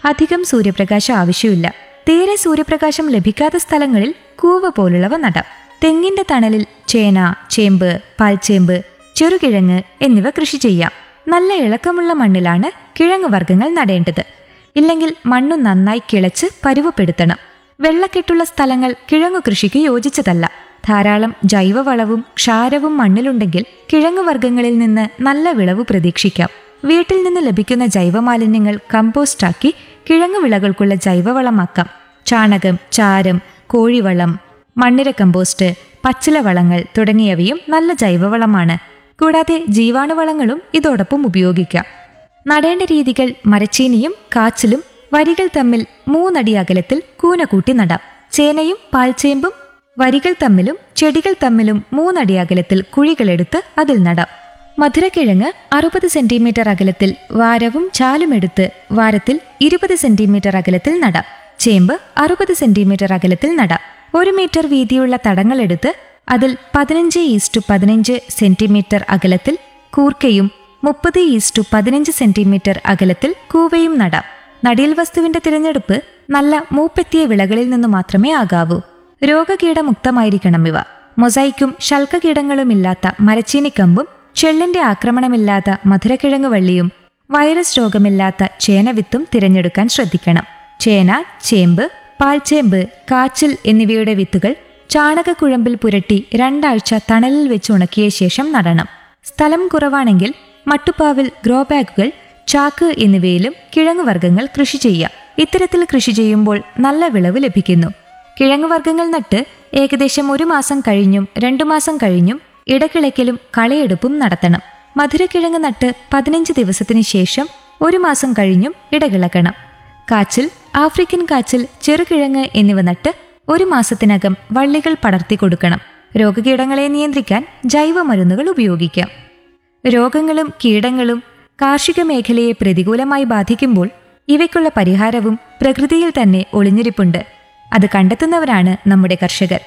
അധികം സൂര്യപ്രകാശം ആവശ്യമില്ല തീരെ സൂര്യപ്രകാശം ലഭിക്കാത്ത സ്ഥലങ്ങളിൽ കൂവ പോലുള്ളവ നടാം തെങ്ങിന്റെ തണലിൽ ചേന ചേമ്പ് പാൽച്ചേമ്പ് ചെറുകിഴങ്ങ് എന്നിവ കൃഷി ചെയ്യാം നല്ല ഇളക്കമുള്ള മണ്ണിലാണ് കിഴങ്ങ് വർഗ്ഗങ്ങൾ നടേണ്ടത് ഇല്ലെങ്കിൽ മണ്ണു നന്നായി കിളച്ച് പരുവപ്പെടുത്തണം വെള്ളക്കെട്ടുള്ള സ്ഥലങ്ങൾ കിഴങ്ങു കൃഷിക്ക് യോജിച്ചതല്ല ധാരാളം ജൈവവളവും ക്ഷാരവും മണ്ണിലുണ്ടെങ്കിൽ കിഴങ്ങു വർഗ്ഗങ്ങളിൽ നിന്ന് നല്ല വിളവ് പ്രതീക്ഷിക്കാം വീട്ടിൽ നിന്ന് ലഭിക്കുന്ന ജൈവമാലിന്യങ്ങൾ കമ്പോസ്റ്റാക്കി കിഴങ്ങു വിളകൾക്കുള്ള ജൈവവളമാക്കാം ചാണകം ചാരം കോഴിവളം മണ്ണിര കമ്പോസ്റ്റ് പച്ചില വളങ്ങൾ തുടങ്ങിയവയും നല്ല ജൈവവളമാണ് കൂടാതെ ജീവാണുവളങ്ങളും ഇതോടൊപ്പം ഉപയോഗിക്കാം നടേണ്ട രീതികൾ മരച്ചീനിയും കാച്ചിലും വരികൾ തമ്മിൽ മൂന്നടി അകലത്തിൽ കൂന കൂട്ടി നടാം ചേനയും പാൽച്ചേമ്പും വരികൾ തമ്മിലും ചെടികൾ തമ്മിലും മൂന്നടി അകലത്തിൽ കുഴികളെടുത്ത് അതിൽ നടാം മധുരക്കിഴങ്ങ് അറുപത് സെന്റിമീറ്റർ അകലത്തിൽ വാരവും ചാലുമെടുത്ത് വാരത്തിൽ ഇരുപത് സെന്റിമീറ്റർ അകലത്തിൽ നടാം ചേമ്പ് അറുപത് സെന്റിമീറ്റർ അകലത്തിൽ നടാം ഒരു മീറ്റർ വീതിയുള്ള തടങ്ങളെടുത്ത് അതിൽ പതിനഞ്ച് ഈസ്റ്റു പതിനഞ്ച് സെന്റിമീറ്റർ അകലത്തിൽ കൂർക്കയും മുപ്പത് ഈസ്റ്റു പതിനഞ്ച് സെന്റിമീറ്റർ അകലത്തിൽ കൂവയും നടാം നടീൽ വസ്തുവിന്റെ തിരഞ്ഞെടുപ്പ് നല്ല മൂപ്പെത്തിയ വിളകളിൽ നിന്ന് മാത്രമേ ആകാവൂ രോഗകീടമുക്തമായിരിക്കണം ഇവ മൊസൈക്കും ശൽക്കകീടങ്ങളുമില്ലാത്ത മരച്ചീനിക്കമ്പും ചെള്ളിന്റെ ആക്രമണമില്ലാത്ത മധുരക്കിഴങ്ങ് വള്ളിയും വൈറസ് രോഗമില്ലാത്ത ചേനവിത്തും തിരഞ്ഞെടുക്കാൻ ശ്രദ്ധിക്കണം ചേന ചേമ്പ് പാൽച്ചേമ്പ് കാച്ചിൽ എന്നിവയുടെ വിത്തുകൾ ചാണകക്കുഴമ്പിൽ പുരട്ടി രണ്ടാഴ്ച തണലിൽ വെച്ച് ഉണക്കിയ ശേഷം നടണം സ്ഥലം കുറവാണെങ്കിൽ മട്ടുപ്പാവിൽ ഗ്രോ ബാഗുകൾ ചാക്ക് എന്നിവയിലും കിഴങ്ങുവർഗ്ഗങ്ങൾ കൃഷി ചെയ്യാം ഇത്തരത്തിൽ കൃഷി ചെയ്യുമ്പോൾ നല്ല വിളവ് ലഭിക്കുന്നു കിഴങ്ങുവർഗ്ഗങ്ങൾ നട്ട് ഏകദേശം ഒരു മാസം കഴിഞ്ഞും രണ്ടു മാസം കഴിഞ്ഞും ഇടക്കിളയ്ക്കലും കളയെടുപ്പും നടത്തണം മധുരക്കിഴങ്ങ് നട്ട് പതിനഞ്ച് ദിവസത്തിന് ശേഷം ഒരു മാസം കഴിഞ്ഞും ഇടകിളക്കണം കാച്ചിൽ ആഫ്രിക്കൻ കാച്ചിൽ ചെറുകിഴങ്ങ് എന്നിവ നട്ട് ഒരു മാസത്തിനകം വള്ളികൾ പടർത്തി കൊടുക്കണം രോഗകീടങ്ങളെ നിയന്ത്രിക്കാൻ ജൈവ മരുന്നുകൾ ഉപയോഗിക്കാം രോഗങ്ങളും കീടങ്ങളും കാർഷിക മേഖലയെ പ്രതികൂലമായി ബാധിക്കുമ്പോൾ ഇവയ്ക്കുള്ള പരിഹാരവും പ്രകൃതിയിൽ തന്നെ ഒളിഞ്ഞിരിപ്പുണ്ട് അത് കണ്ടെത്തുന്നവരാണ് നമ്മുടെ കർഷകർ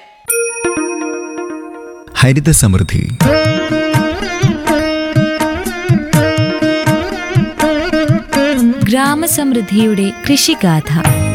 ഹരിത സമൃദ്ധി ഗ്രാമസമൃദ്ധിയുടെ കൃഷിഗാഥ